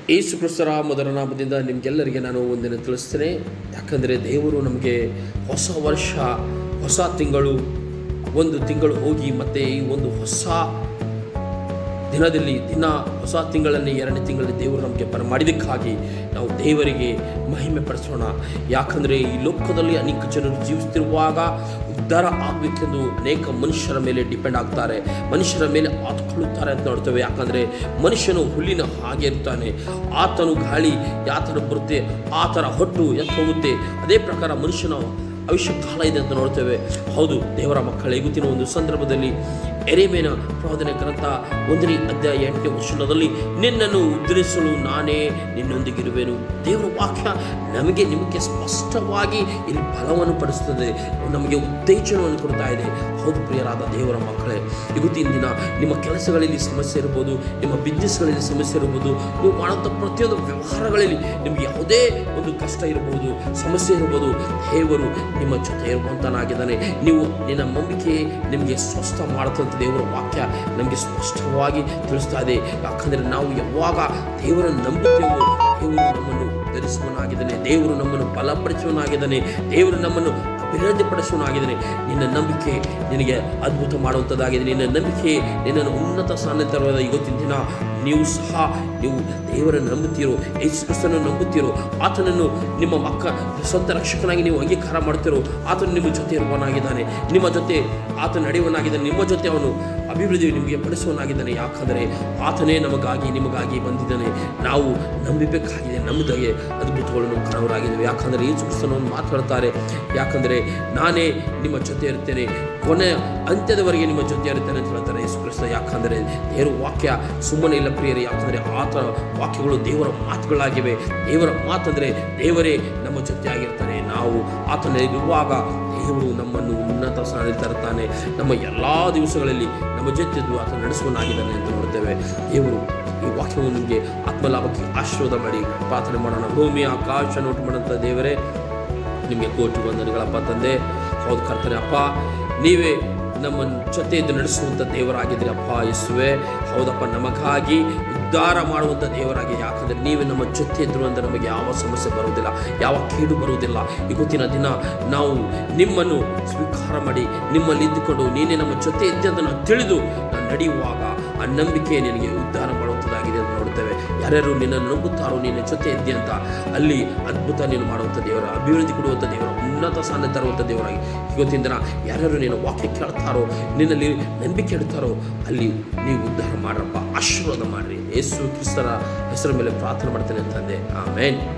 ಯೇಸು ಕ್ರಿಸ್ತರ ಮೊದಲ ನಾಮದಿಂದ ನಿಮಗೆಲ್ಲರಿಗೆ ನಾನು ಒಂದಿನ ತಿಳಿಸ್ತೇನೆ ಯಾಕಂದರೆ ದೇವರು ನಮಗೆ ಹೊಸ ವರ್ಷ ಹೊಸ ತಿಂಗಳು ಒಂದು ತಿಂಗಳು ಹೋಗಿ ಮತ್ತು ಈ ಒಂದು ಹೊಸ ದಿನದಲ್ಲಿ ದಿನ ಹೊಸ ತಿಂಗಳಲ್ಲಿ ಎರಡನೇ ತಿಂಗಳಲ್ಲಿ ದೇವರು ನಮಗೆ ಬರಮಾಡಿದ್ದಕ್ಕಾಗಿ ನಾವು ದೇವರಿಗೆ ಮಹಿಮೆ ಪಡಿಸೋಣ ಯಾಕಂದರೆ ಈ ಲೋಕದಲ್ಲಿ ಅನೇಕ ಜನರು ಜೀವಿಸ್ತಿರುವಾಗ ಉದ್ಧಾರ ಆಗಬೇಕೆಂದು ಅನೇಕ ಮನುಷ್ಯರ ಮೇಲೆ ಡಿಪೆಂಡ್ ಆಗ್ತಾರೆ ಮನುಷ್ಯರ ಮೇಲೆ ಆತ್ಕೊಳ್ಳುತ್ತಾರೆ ಅಂತ ನೋಡ್ತೇವೆ ಯಾಕಂದರೆ ಮನುಷ್ಯನು ಹುಲ್ಲಿನ ಹಾಗೆ ಇರ್ತಾನೆ ಆತನು ಗಾಳಿ ಯಾತರ ಬರುತ್ತೆ ಆ ಥರ ಹೊಟ್ಟು ಎತ್ತ ಹೋಗುತ್ತೆ ಅದೇ ಪ್ರಕಾರ ಮನುಷ್ಯನ ಆಯುಷ್ಯ ಕಾಲ ಇದೆ ಅಂತ ನೋಡ್ತೇವೆ ಹೌದು ದೇವರ ಮಕ್ಕಳ ಇವತ್ತಿನ ಒಂದು ಸಂದರ್ಭದಲ್ಲಿ ಎರೆಮೇನ ಪ್ರವಾದನೆ ಗ್ರಂಥ ಒಂದನೇ ಅಧ್ಯಾಯ ಎಂಟನೇ ವಚನದಲ್ಲಿ ನಿನ್ನನ್ನು ಉದ್ಧರಿಸಲು ನಾನೇ ನಿನ್ನೊಂದಿಗಿರುವೆನು ದೇವರ ವಾಕ್ಯ ನಮಗೆ ನಿಮಗೆ ಸ್ಪಷ್ಟವಾಗಿ ಇಲ್ಲಿ ಬಲವನ್ನು ಪಡಿಸುತ್ತದೆ ನಮಗೆ ಉತ್ತೇಜನವನ್ನು ಕೊಡ್ತಾ ಇದೆ ಹೌದು ಪ್ರಿಯರಾದ ದೇವರ ಮಕ್ಕಳೇ ಇವತ್ತಿನ ದಿನ ನಿಮ್ಮ ಕೆಲಸಗಳಲ್ಲಿ ಸಮಸ್ಯೆ ಇರ್ಬೋದು ನಿಮ್ಮ ಬಿಸ್ನೆಸ್ಗಳಲ್ಲಿ ಸಮಸ್ಯೆ ಇರ್ಬೋದು ನೀವು ಮಾಡುವಂಥ ಪ್ರತಿಯೊಂದು ವ್ಯವಹಾರಗಳಲ್ಲಿ ನಿಮಗೆ ಯಾವುದೇ ಒಂದು ಕಷ್ಟ ಇರಬಹುದು ಸಮಸ್ಯೆ ಇರ್ಬೋದು ದೇವರು ನಿಮ್ಮ ಜೊತೆ ಇರುವಂತನಾಗಿದ್ದಾನೆ ನೀವು ನಿನ್ನ ನಂಬಿಕೆ ನಿಮಗೆ ಸ್ವಸ್ಥ ಮಾಡುತ್ತಂತ ದೇವರ ವಾಕ್ಯ ನಮಗೆ ಸ್ಪಷ್ಟವಾಗಿ ತಿಳಿಸ್ತಾ ಇದೆ ಯಾಕಂದರೆ ನಾವು ಯಾವಾಗ ದೇವರನ್ನು ನಂಬುತ್ತೇವೋ ದೇವರು ನಮ್ಮನ್ನು ಧರಿಸುವನಾಗಿದ್ದಾನೆ ದೇವರು ನಮ್ಮನ್ನು ಬಲಪಡಿಸುವನಾಗಿದ್ದಾನೆ ದೇವರು ನಮ್ಮನ್ನು ಅಭಿವೃದ್ಧಿಪಡಿಸುವನಾಗಿದ್ದಾನೆ ನಿನ್ನ ನಂಬಿಕೆ ನಿನಗೆ ಅದ್ಭುತ ಮಾಡುವಂಥದ್ದಾಗಿದೆ ನಿನ್ನ ನಂಬಿಕೆ ನಿನ್ನನ್ನು ಉನ್ನತ ಸ್ಥಾನ ತರುವುದ ಇವತ್ತಿನ ದಿನ ನೀವು ಸಹ ನೀವು ದೇವರನ್ನು ನಂಬುತ್ತೀರೋ ಯೇಸು ಕ್ರಿಸ್ತನನ್ನು ನಂಬುತ್ತೀರೋ ಆತನನ್ನು ನಿಮ್ಮ ಮಕ್ಕ ಸ್ವಂತ ರಕ್ಷಕನಾಗಿ ನೀವು ಅಂಗೀಕಾರ ಮಾಡ್ತೀರೋ ಆತನು ನಿಮ್ಮ ಜೊತೆ ಇರುವನಾಗಿದ್ದಾನೆ ನಿಮ್ಮ ಜೊತೆ ಆತ ನಡೆಯುವನಾಗಿದ್ದಾನೆ ನಿಮ್ಮ ಜೊತೆ ಅವನು ಅಭಿವೃದ್ಧಿ ನಿಮಗೆ ಪಡಿಸುವನಾಗಿದ್ದಾನೆ ಯಾಕಂದರೆ ಆತನೇ ನಮಗಾಗಿ ನಿಮಗಾಗಿ ಬಂದಿದ್ದಾನೆ ನಾವು ನಂಬಬೇಕಾಗಿದೆ ನಂಬಿದಾಗೆ ಅದ್ಭುತಗಳನ್ನು ಕಾಣವರಾಗಿದ್ದೇವೆ ಯಾಕಂದರೆ ಯೇಸು ಕ್ರಿಸ್ತನನ್ನು ಮಾತಾಡ್ತಾರೆ ಯಾಕಂದರೆ ನಾನೇ ನಿಮ್ಮ ಜೊತೆ ಇರ್ತೇನೆ ಕೊನೆ ಅಂತ್ಯದವರೆಗೆ ನಿಮ್ಮ ಜೊತೆ ಇರ್ತೇನೆ ಅಂತ ಹೇಳ್ತಾರೆ ಯೇಸು ಕ್ರಿಸ್ತ ಯಾಕಂದರೆ ದೇವರ ವಾಕ್ಯ ಸುಮ್ಮನೆ ಇಲ್ಲ ಪ್ರಿಯರೇ ಯಾಕಂದರೆ ಆತ ವಾಕ್ಯಗಳು ದೇವರ ಮಾತುಗಳಾಗಿವೆ ದೇವರ ಮಾತಂದರೆ ದೇವರೇ ನಮ್ಮ ಜೊತೆ ಆಗಿರ್ತಾನೆ ನಾವು ಆತನಲ್ಲಿರುವಾಗ ದೇವರು ನಮ್ಮನ್ನು ಉನ್ನತ ಸ್ಥಾನದಲ್ಲಿ ತರುತ್ತಾನೆ ನಮ್ಮ ಎಲ್ಲ ದಿವಸಗಳಲ್ಲಿ ನಮ್ಮ ಜೊತೆ ಇದ್ದು ಆತ ನಡೆಸುವನಾಗಿದ್ದಾನೆ ಅಂತ ನೋಡ್ತೇವೆ ದೇವರು ಈ ವಾಕ್ಯವನ್ನು ನಿಮಗೆ ಆತ್ಮಲಾಭಕ್ಕೆ ಆಶೀರ್ವಾದ ಮಾಡಿ ಪ್ರಾರ್ಥನೆ ಮಾಡೋಣ ಭೂಮಿ ಆಕಾಶ ನೋಟು ಮಾಡೋಂಥ ದೇವರೇ ನಿಮಗೆ ಕೋಟಿ ವಂದನೆಗಳಪ್ಪ ತಂದೆ ಹೌದು ಕರ್ತನೆ ಅಪ್ಪ ನೀವೇ ನಮ್ಮ ಜೊತೆ ಇದ್ದು ನಡೆಸುವಂಥ ದೇವರಾಗಿದ್ದೀರಿ ಅಪ್ಪ ಯೇಸುವೆ ಹೌದಪ್ಪ ನಮಗಾಗಿ ಉದ್ಧಾರ ಮಾಡುವಂಥ ದೇವರಾಗಿ ಯಾಕಂದರೆ ನೀವೇ ನಮ್ಮ ಜೊತೆ ಇದ್ರು ಅಂದರೆ ನಮಗೆ ಯಾವ ಸಮಸ್ಯೆ ಬರುವುದಿಲ್ಲ ಯಾವ ಕೇಡು ಬರುವುದಿಲ್ಲ ಇವತ್ತಿನ ದಿನ ನಾವು ನಿಮ್ಮನ್ನು ಸ್ವೀಕಾರ ಮಾಡಿ ನಿಮ್ಮಲ್ಲಿ ಇದ್ದುಕೊಂಡು ನೀನೇ ನಮ್ಮ ಜೊತೆ ಇದ್ದೆ ಅಂತ ನಾವು ತಿಳಿದು ನಾವು ನಡೆಯುವಾಗ ಆ ನಂಬಿಕೆ ನಿನಗೆ ಉದ್ಧಾರ ಮಾಡುವಂಥದ್ದಾಗಿದೆ ಅಂತ ನೋಡ್ತೇವೆ ಯಾರ್ಯಾರು ನಿನ್ನನ್ನು ನಂಬುತ್ತಾರೋ ನಿನ್ನ ಜೊತೆ ಇದ್ದೆ ಅಂತ ಅಲ್ಲಿ ಅದ್ಭುತ ನೀನು ಮಾಡುವಂಥ ದೇವರ ಅಭಿವೃದ್ಧಿ ಕೊಡುವಂಥ ದೇವರ ಉನ್ನತ ಸ್ಥಾನ ತರುವಂಥ ದೇವರಾಗಿ ಇವತ್ತಿನ ದಿನ ಯಾರ್ಯಾರು ನಿನ್ನ ವಾಕ್ಯ ಕೇಳ್ತಾರೋ ನಿನ್ನಲ್ಲಿ ನಂಬಿಕೆ ಇಡ್ತಾರೋ ಅಲ್ಲಿ ನೀವು ಉದ್ಧಾರ ಮಾಡ್ರಪ್ಪ ಆಶೀರ್ವಾದ ಮಾಡ್ರಿ ಯೇಸು ಕ್ರಿಸ್ತರ ಹೆಸರ ಮೇಲೆ ಪ್ರಾರ್ಥನೆ ಮಾಡ್ತೇನೆ ತಂದೆ ಆಮೇನ್